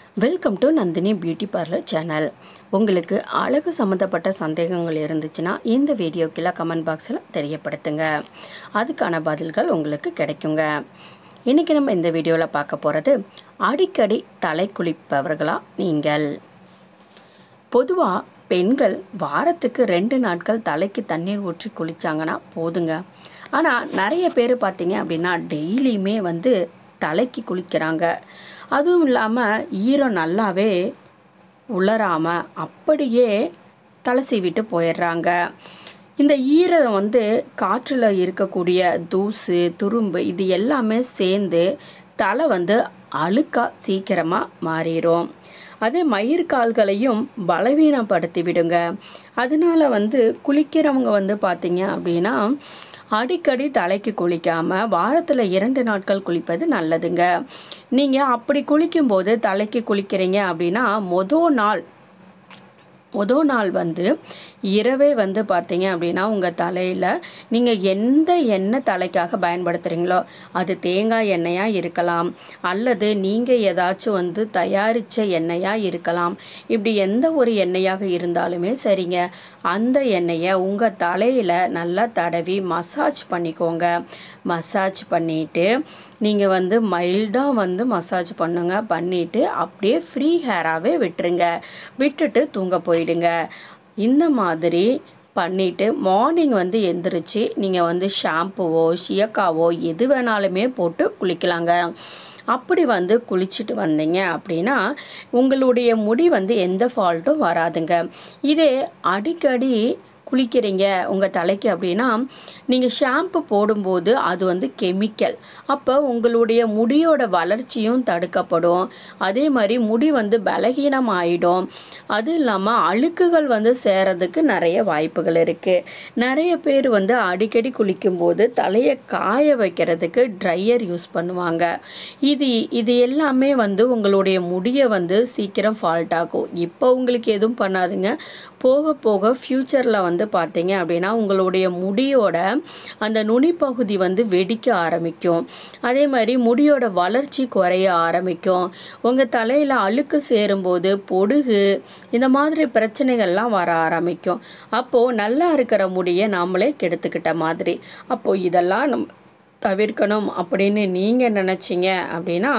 welcome to Nandini beauty parlour channel உங்களுக்கு அழகு சம்மந்தப்பட்ட சந்தேகங்கள் இருந்துச்சுன்னா இந்த வீடியோ கீழே கமெண்ட் பாக்ஸில் தெரியப்படுத்துங்க அதுக்கான பதில்கள் உங்களுக்கு கிடைக்குங்க இன்றைக்கி நம்ம இந்த வீடியோவில் பார்க்க போகிறது அடிக்கடி தலை குளிப்பவர்களா நீங்கள் பொதுவாக பெண்கள் வாரத்துக்கு ரெண்டு நாட்கள் தலைக்கு தண்ணீர் ஊற்றி குளித்தாங்கன்னா போதுங்க ஆனால் நிறைய பேர் பார்த்தீங்க அப்படின்னா டெய்லியுமே வந்து தலைக்கு குளிக்கிறாங்க அதுவும் இல்லாமல் ஈரம் நல்லாவே உலராமல் அப்படியே தலை சீவிட்டு போயிடுறாங்க இந்த ஈரம் வந்து காற்றில் இருக்கக்கூடிய தூசு துரும்பு இது எல்லாமே சேர்ந்து தலை வந்து அழுக்காக சீக்கிரமாக மாறிடும் அதே மயிர்கால்களையும் பலவீனப்படுத்தி விடுங்க அதனால வந்து குளிக்கிறவங்க வந்து பார்த்தீங்க அப்படின்னா அடிக்கடி தலைக்கு குளிக்காமல் வாரத்தில் இரண்டு நாட்கள் குளிப்பது நல்லதுங்க நீங்கள் அப்படி குளிக்கும்போது தலைக்கு குளிக்கிறீங்க அப்படின்னா மொதல் நாள் மொதல் நாள் வந்து இரவே வந்து பார்த்தீங்க அப்படின்னா உங்கள் தலையில் நீங்கள் எந்த எண்ணெய் தலைக்காக பயன்படுத்துகிறீங்களோ அது தேங்காய் எண்ணெயாக இருக்கலாம் அல்லது நீங்கள் ஏதாச்சும் வந்து தயாரித்த எண்ணெயாக இருக்கலாம் இப்படி எந்த ஒரு எண்ணெயாக இருந்தாலுமே சரிங்க அந்த எண்ணெயை உங்கள் தலையில் நல்லா தடவி மசாஜ் பண்ணிக்கோங்க மசாஜ் பண்ணிவிட்டு நீங்கள் வந்து மைல்டாக வந்து மசாஜ் பண்ணுங்க பண்ணிவிட்டு அப்படியே ஃப்ரீ ஹேராகவே விட்டுருங்க விட்டுட்டு தூங்க போயிடுங்க இந்த மாதிரி பண்ணிவிட்டு மார்னிங் வந்து எந்திரிச்சு நீங்கள் வந்து ஷாம்புவோ ஷியக்காவோ எது வேணாலுமே போட்டு குளிக்கலாங்க அப்படி வந்து குளிச்சுட்டு வந்தீங்க அப்படின்னா உங்களுடைய முடி வந்து எந்த ஃபால்ட்டும் வராதுங்க இதே அடிக்கடி குளிக்கிறீங்க உங்கள் தலைக்கு அப்படின்னா நீங்கள் ஷாம்பு போடும்போது அது வந்து கெமிக்கல் அப்போ உங்களுடைய முடியோட வளர்ச்சியும் தடுக்கப்படும் அதே மாதிரி முடி வந்து பலகீனம் ஆகிடும் அது இல்லாமல் அழுக்குகள் வந்து சேரதுக்கு நிறைய வாய்ப்புகள் இருக்குது நிறைய பேர் வந்து அடிக்கடி குளிக்கும்போது தலையை காய வைக்கிறதுக்கு ட்ரையர் யூஸ் பண்ணுவாங்க இது இது எல்லாமே வந்து உங்களுடைய முடியை வந்து சீக்கிரம் ஃபால்ட் ஆகும் இப்போ உங்களுக்கு எதுவும் பண்ணாதுங்க போக போக ஃப்யூச்சரில் வந்து பார்த்தீங்க அப்படின்னா உங்களுடைய முடியோட அந்த நுனிப்பகுதி வந்து வெடிக்க ஆரம்பிக்கும் அதே மாதிரி முடியோட வளர்ச்சி குறைய ஆரம்பிக்கும் உங்கள் தலையில் அழுக்கு சேரும்போது பொடுகு இந்த மாதிரி பிரச்சனைகள்லாம் வர ஆரம்பிக்கும் அப்போது நல்லா இருக்கிற முடியை நாமளே கெடுத்துக்கிட்ட மாதிரி அப்போது இதெல்லாம் நம் தவிர்க்கணும் அப்படின்னு நீங்கள் நினச்சிங்க அப்படின்னா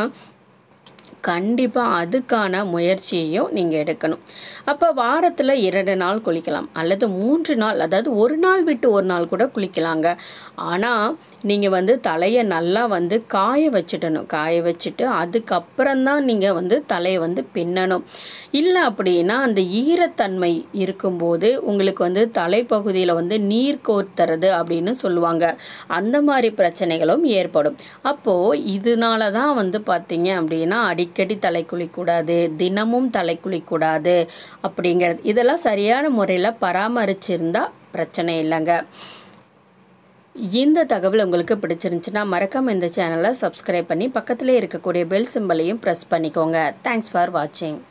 கண்டிப்பாக அதுக்கான முயற்சியையும் நீங்கள் எடுக்கணும் அப்போ வாரத்தில் இரண்டு நாள் குளிக்கலாம் அல்லது மூன்று நாள் அதாவது ஒரு நாள் விட்டு ஒரு நாள் கூட குளிக்கலாங்க ஆனால் நீங்கள் வந்து தலையை நல்லா வந்து காய வச்சிடணும் காய வச்சுட்டு அதுக்கப்புறம்தான் நீங்கள் வந்து தலையை வந்து பின்னணும் இல்லை அப்படின்னா அந்த ஈரத்தன்மை இருக்கும்போது உங்களுக்கு வந்து தலைப்பகுதியில் வந்து நீர் கோர்த்துறது அப்படின்னு சொல்லுவாங்க அந்த மாதிரி பிரச்சனைகளும் ஏற்படும் அப்போது இதனால தான் வந்து பார்த்தீங்க அப்படின்னா அடிக்கடி தலை குளிக்கூடாது தினமும் தலை குளிக்கூடாது அப்படிங்கிறது இதெல்லாம் சரியான முறையில் பராமரிச்சிருந்தா பிரச்சனை இல்லைங்க இந்த தகவல் உங்களுக்கு பிடிச்சிருந்துச்சுன்னா மறக்காம இந்த சேனலை சப்ஸ்கிரைப் பண்ணி பக்கத்திலே இருக்கக்கூடிய பெல் சிம்பலையும் ப்ரெஸ் பண்ணிக்கோங்க தேங்க்ஸ் ஃபார் வாட்சிங்